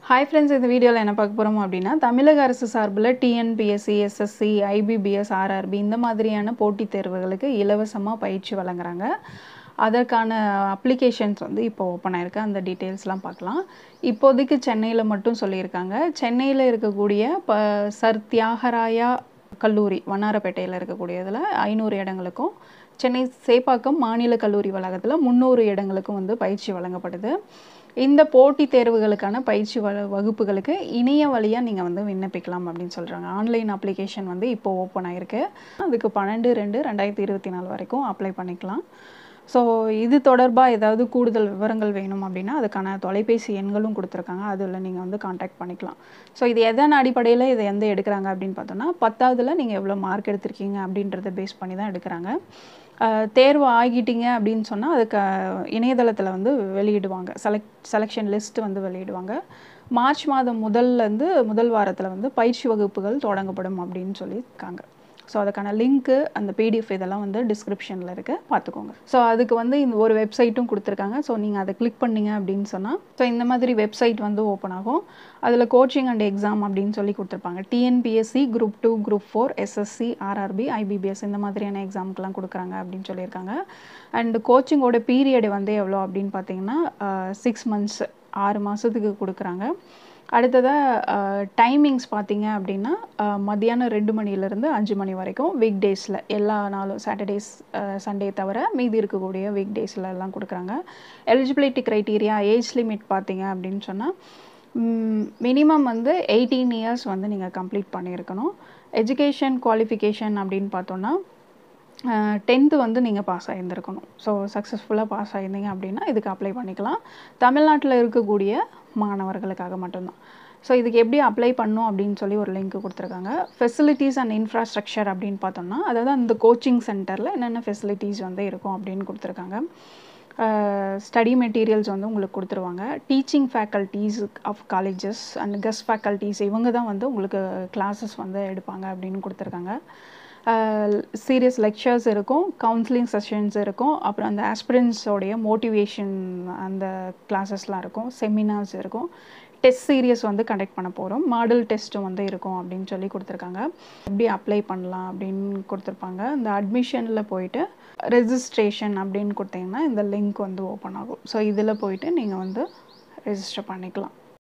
hi friends இந்த வீடியோவில் என்ன பார்க்க போகிறோம் அப்படின்னா தமிழக அரசு சார்பில் டிஎன்பிஎஸ்சி எஸ்எஸ்சி ஐபிபிஎஸ் ஆர்ஆர்பி இந்த மாதிரியான போட்டித் தேர்வுகளுக்கு இலவசமாக பயிற்சி வழங்குறாங்க அதற்கான அப்ளிகேஷன்ஸ் வந்து இப்போ ஓப்பன் ஆயிருக்கு அந்த டீட்டெயில்ஸ்லாம் பார்க்கலாம் இப்போதைக்கு சென்னையில் மட்டும் சொல்லியிருக்காங்க சென்னையில் இருக்கக்கூடிய ப சர் தியாகராயா கல்லூரி வண்ணாரப்பேட்டையில் இருக்கக்கூடியதில் ஐநூறு இடங்களுக்கும் சென்னை சேப்பாக்கம் மாநில கல்லூரி வளாகத்தில் முந்நூறு இடங்களுக்கும் வந்து பயிற்சி வழங்கப்படுது இந்த போட்டித் தேர்வுகளுக்கான பயிற்சி வ வகுப்புகளுக்கு இணைய வழியாக நீங்கள் வந்து விண்ணப்பிக்கலாம் அப்படின்னு சொல்கிறாங்க ஆன்லைன் அப்ளிகேஷன் வந்து இப்போ ஓப்பன் ஆயிருக்கு அதுக்கு பன்னெண்டு ரெண்டு ரெண்டாயிரத்தி இருபத்தி நாலு வரைக்கும் அப்ளை பண்ணிக்கலாம் ஸோ இது தொடர்பாக ஏதாவது கூடுதல் விவரங்கள் வேணும் அப்படின்னா அதுக்கான தொலைபேசி எண்களும் கொடுத்துருக்காங்க அதில் நீங்கள் வந்து காண்டாக்ட் பண்ணிக்கலாம் ஸோ இது எதன் அடிப்படையில் இதை எந்த எடுக்கிறாங்க அப்படின்னு பார்த்தோன்னா பத்தாவதுல நீங்கள் எவ்வளோ மார்க் எடுத்திருக்கீங்க அப்படின்றத பேஸ் பண்ணி தான் எடுக்கிறாங்க அஹ் தேர்வு ஆகிட்டீங்க அப்படின்னு சொன்னால் அதுக்கு இணையதளத்தில் வந்து வெளியிடுவாங்க செலக்ட் செலெக்ஷன் லிஸ்ட் வந்து வெளியிடுவாங்க மார்ச் மாதம் முதல்லேருந்து முதல் வாரத்தில் வந்து பயிற்சி வகுப்புகள் தொடங்கப்படும் அப்படின்னு சொல்லியிருக்காங்க ஸோ அதுக்கான லிங்க்கு அந்த பிடிஎஃப் இதெல்லாம் வந்து டிஸ்கிரிப்ஷனில் இருக்குது பார்த்துக்கோங்க ஸோ அதுக்கு வந்து இந்த ஒரு வெப்சைட்டும் கொடுத்துருக்காங்க ஸோ நீங்கள் அதை கிளிக் பண்ணீங்க அப்படின்னு சொன்னால் ஸோ இந்த மாதிரி வெப்சைட் வந்து ஓப்பன் ஆகும் அதில் கோச்சிங் அண்ட் எக்ஸாம் அப்படின்னு சொல்லி கொடுத்துருப்பாங்க TNPSC group two group four SSC RRB IBPS இந்த மாதிரியான எக்ஸாமுக்கெலாம் கொடுக்குறாங்க அப்படின்னு சொல்லியிருக்காங்க அண்ட் கோச்சிங்கோட பீரியட் வந்து எவ்வளோ அப்படின்னு பார்த்தீங்கன்னா சிக்ஸ் மந்த்ஸ் ஆறு மாதத்துக்கு கொடுக்குறாங்க அடுத்ததாக டைமிங்ஸ் பார்த்தீங்க அப்படின்னா அஹ், மத்தியானம் ரெண்டு மணிலேருந்து அஞ்சு மணி வரைக்கும் வீக் டேஸில் எல்லா நாளும் சாட்டர்டேஸ் சண்டே தவிர மீதி இருக்கக்கூடிய வீக் டேஸில் எல்லாம் கொடுக்குறாங்க எலிஜிபிலிட்டி க்ரைட்டீரியா ஏஜ் லிமிட் பார்த்தீங்க அப்படின்னு சொன்னால் மினிமம் வந்து எயிட்டீன் இயர்ஸ் வந்து நீங்கள் கம்ப்ளீட் பண்ணியிருக்கணும் எஜுகேஷன் குவாலிஃபிகேஷன் அப்படின்னு பார்த்தோன்னா டென்த்து வந்து நீங்கள் பாஸ் ஆகியிருந்திருக்கணும் ஸோ சக்ஸஸ்ஃபுல்லாக பாஸ் ஆகியிருந்தீங்க அப்படின்னா இதுக்கு அப்ளை பண்ணிக்கலாம் தமிழ்நாட்டில் இருக்கக்கூடிய மாணவர்களுக்காக மட்டும்தான் ஸோ இதுக்கு எப்படி அப்ளை பண்ணும் அப்படின்னு சொல்லி ஒரு லிங்க் கொடுத்துருக்காங்க ஃபெசிலிட்டிஸ் அண்ட் இன்ஃப்ராஸ்ட்ரக்சர் அப்படின்னு பார்த்தோம்னா அதாவது அந்த கோச்சிங் சென்டரில் என்னென்ன ஃபெசிலிட்டிஸ் வந்து இருக்கும் அப்படின்னு கொடுத்துருக்காங்க ஸ்டடி மெட்டீரியல்ஸ் வந்து உங்களுக்கு கொடுத்துருவாங்க teaching faculties of colleges and guest faculties இவங்க தான் வந்து உங்களுக்கு கிளாஸஸ் வந்து எடுப்பாங்க அப்படின்னு கொடுத்துருக்காங்க சீரியஸ் லெக்சர்ஸ் இருக்கும் கவுன்சிலிங் செஷன்ஸ் இருக்கும் அப்புறம் அந்த ஆஸ்பிரன்ஸோடைய மோட்டிவேஷன் அந்த கிளாஸஸ்லாம் இருக்கும் செமினார்ஸ் இருக்கும் டெஸ்ட் சீரியஸ் வந்து கண்டக்ட் பண்ண போகிறோம் மாடல் டெஸ்ட்டும் வந்து இருக்கும் அப்படின்னு சொல்லி கொடுத்துருக்காங்க எப்படி அப்ளை பண்ணலாம் அப்படின்னு கொடுத்துருப்பாங்க இந்த அட்மிஷனில் போயிட்டு ரெஜிஸ்ட்ரேஷன் அப்படின்னு கொடுத்தீங்கன்னா இந்த லிங்க் வந்து ஓப்பன் ஆகும் ஸோ இதில் போயிட்டு நீங்கள் வந்து ரெஜிஸ்டர் பண்ணிக்கலாம்